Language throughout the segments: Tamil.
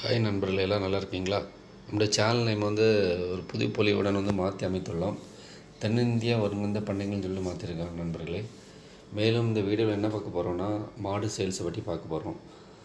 ஹாய் நண்பர்களே எல்லாம் நல்லா இருக்கீங்களா நம்முடைய சேனல் நேம் வந்து ஒரு புது பொலிவுடன் வந்து மாற்றி அமைத்துள்ளோம் தென்னிந்தியா ஒருங்கிணைந்த பண்டிகைன்னு சொல்லி மாற்றிருக்காங்க நண்பர்களே மேலும் இந்த வீடியோவில் என்ன பார்க்க போகிறோம்னா மாடு சேல்ஸை பற்றி பார்க்க போகிறோம்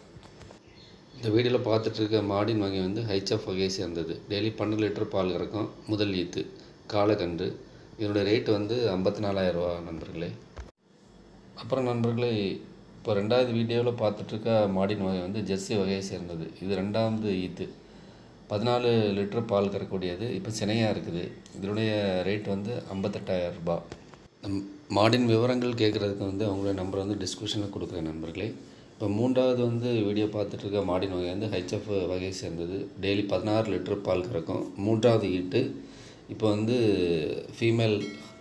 இந்த வீடியோவில் பார்த்துட்டு இருக்க மாடின் வகை வந்து ஹைச்எஃப் வகையை சேர்ந்தது டெய்லி பன்னெண்டு லிட்டர் பால் கறக்கும் முதல் ஈத்து காலக்கன்று இதனுடைய ரேட்டு வந்து ஐம்பத்தி நாலாயிரரூவா நண்பர்களே அப்புறம் நண்பர்களே இப்போ ரெண்டாவது வீடியோவில் பார்த்துட்ருக்க மாடின் வகை வந்து ஜெர்சி வகையை சேர்ந்தது இது ரெண்டாவது ஈத்து பதினாலு லிட்டர் பால் கறக்கூடியது இப்போ சினையாக இருக்குது இதனுடைய ரேட் வந்து ஐம்பத்தெட்டாயிரம் ரூபாய் நம் மாடின் விவரங்கள் கேட்குறதுக்கு வந்து அவங்களுடைய நம்பர் வந்து டிஸ்கிரிப்ஷனில் கொடுக்குறேன் நண்பர்களே இப்போ மூன்றாவது வந்து வீடியோ பார்த்துட்டு இருக்க மாடின் வகை வந்து ஹெச்எஃப் வகையை சேர்ந்தது டெய்லி பதினாறு லிட்டர் பால் கறக்கும் மூன்றாவது ஈட்டு இப்போ வந்து ஃபீமேல்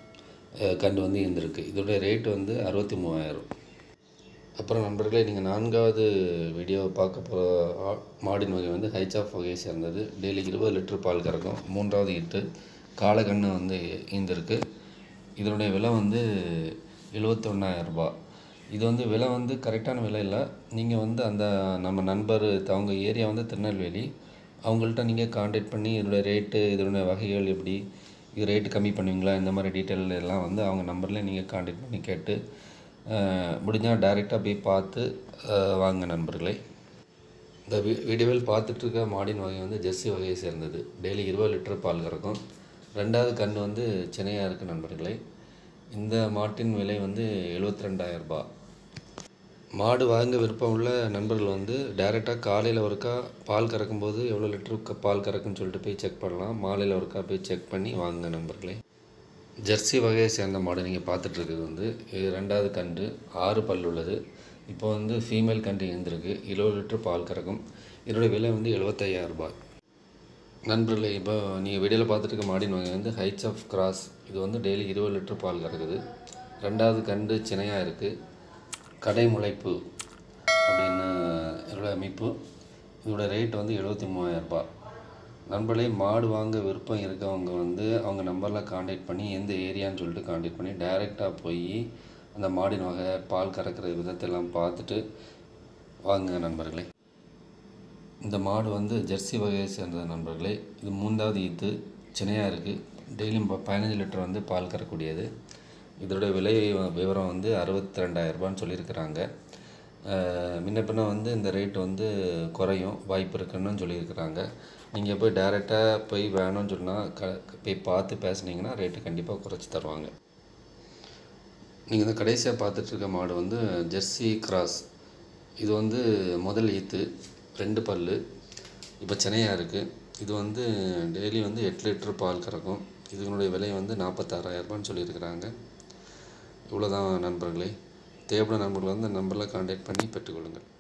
கண்டு வந்து இருந்திருக்கு இதோடைய ரேட் வந்து அறுபத்தி மூவாயிரம் அப்புறம் நண்பர்களே நீங்கள் நான்காவது வீடியோ பார்க்க போகிற மாடின் வகை வந்து ஹைச்சாஃப் வகையை சேர்ந்தது டெய்லி இருபது லிட்டர் பால் கறக்கும் மூன்றாவது ஈட்டு காலக்கண்ணு வந்து ஈந்திருக்கு இதனுடைய விலை வந்து எழுபத்தொன்னாயிரரூபா இது வந்து விலை வந்து கரெக்டான விலை இல்லை நீங்கள் வந்து அந்த நம்ம நண்பர் அவங்க ஏரியா வந்து திருநெல்வேலி அவங்கள்ட்ட நீங்கள் காண்டாக்ட் பண்ணி இதோட ரேட்டு இதனுடைய வகைகள் எப்படி இது ரேட்டு கம்மி பண்ணுவீங்களா இந்த மாதிரி டீட்டெயில் எல்லாம் வந்து அவங்க நம்பரில் நீங்கள் காண்டாக்ட் பண்ணி கேட்டு முடிஞ்சால் டைரெக்டாக போய் பார்த்து வாங்க நண்பர்களே இந்த வீ வீடியோவில் பார்த்துட்ருக்க மாடின் வகை வந்து ஜெர்சி வகையை சேர்ந்தது டெய்லி இருபது லிட்டர் பால் கறக்கும் ரெண்டாவது கன்று வந்து சென்னையாக இருக்குது நண்பர்களே இந்த மாட்டின் விலை வந்து எழுபத்தி ரெண்டாயிரரூபா மாடு வாங்க விருப்பம் உள்ள நண்பர்கள் வந்து டைரெக்டாக காலையில் ஒருக்கா பால் கறக்கும்போது எவ்வளோ லிட்டருக்கு பால் கறக்குன்னு சொல்லிட்டு போய் செக் பண்ணலாம் மாலையில் ஒருக்கா போய் செக் பண்ணி வாங்க நண்பர்களே ஜெர்சி வகையை சேர்ந்த மாடு நீங்கள் பார்த்துட்ருக்குது வந்து இது ரெண்டாவது கன்று ஆறு பல் உள்ளது இப்போ வந்து ஃபீமேல் கன்று இருந்திருக்கு இருபது லிட்டர் பால் கறக்கும் இதோட விலை வந்து எழுபத்தையாயிரம் ரூபாய் நண்பர்களே இப்போ நீங்கள் வீடியோவில் பார்த்துட்டு இருக்க மாடின் வகை வந்து ஹைட்ஸ் ஆஃப் கிராஸ் இது வந்து டெய்லி இருபது லிட்டர் பால் கறக்குது ரெண்டாவது கன்று சினையாக இருக்குது கடை முளைப்பு அப்படின்னு இதோட அமைப்பு இதோட ரேட் வந்து எழுபத்தி மூவாயிரரூபா நண்பர்களே மாடு வாங்க விருப்பம் இருக்கவங்க வந்து அவங்க நம்பரில் காண்டாக்ட் பண்ணி எந்த ஏரியான்னு சொல்லிட்டு காண்டாக்ட் பண்ணி டைரெக்டாக போய் அந்த மாடின் வகை பால் கறக்கிற விதத்தெல்லாம் பார்த்துட்டு வாங்க நண்பர்களே இந்த மாடு வந்து ஜெர்சி வகையை சேர்ந்த நண்பர்களே இது மூன்றாவது ஈத்து சினையாக இருக்குது டெய்லியும் பதினஞ்சு லிட்டர் வந்து பால் கறக்கூடியது இதோட விலை விவரம் வந்து அறுபத்தி ரெண்டாயிரரூபான்னு சொல்லியிருக்கிறாங்க முன்ன பின்ன வந்து இந்த ரேட் வந்து குறையும் வாய்ப்பு இருக்குன்னு சொல்லியிருக்கிறாங்க நீங்கள் போய் டைரெக்டாக போய் வேணும்னு சொன்னால் க போய் பார்த்து பேசுனீங்கன்னா ரேட்டு கண்டிப்பாக குறைச்சி தருவாங்க நீங்கள் இந்த கடைசியாக பார்த்துட்ருக்க மாடு வந்து ஜெர்சி கிராஸ் இது வந்து முதல் ஈத்து ரெண்டு பல் இப்போ சென்னையாக இருக்குது இது வந்து டெய்லி வந்து எட்டு லிட்டர் பால் கறக்கும் இதனுடைய விலை வந்து நாற்பத்தாறாயிரரூபான்னு சொல்லியிருக்கிறாங்க இவ்வளோதான் நண்பர்களே தேவைப்பட நண்பர்கள் வந்து நம்பரில் காண்டாக்ட் பண்ணி பெற்றுக்கொள்ளுங்கள்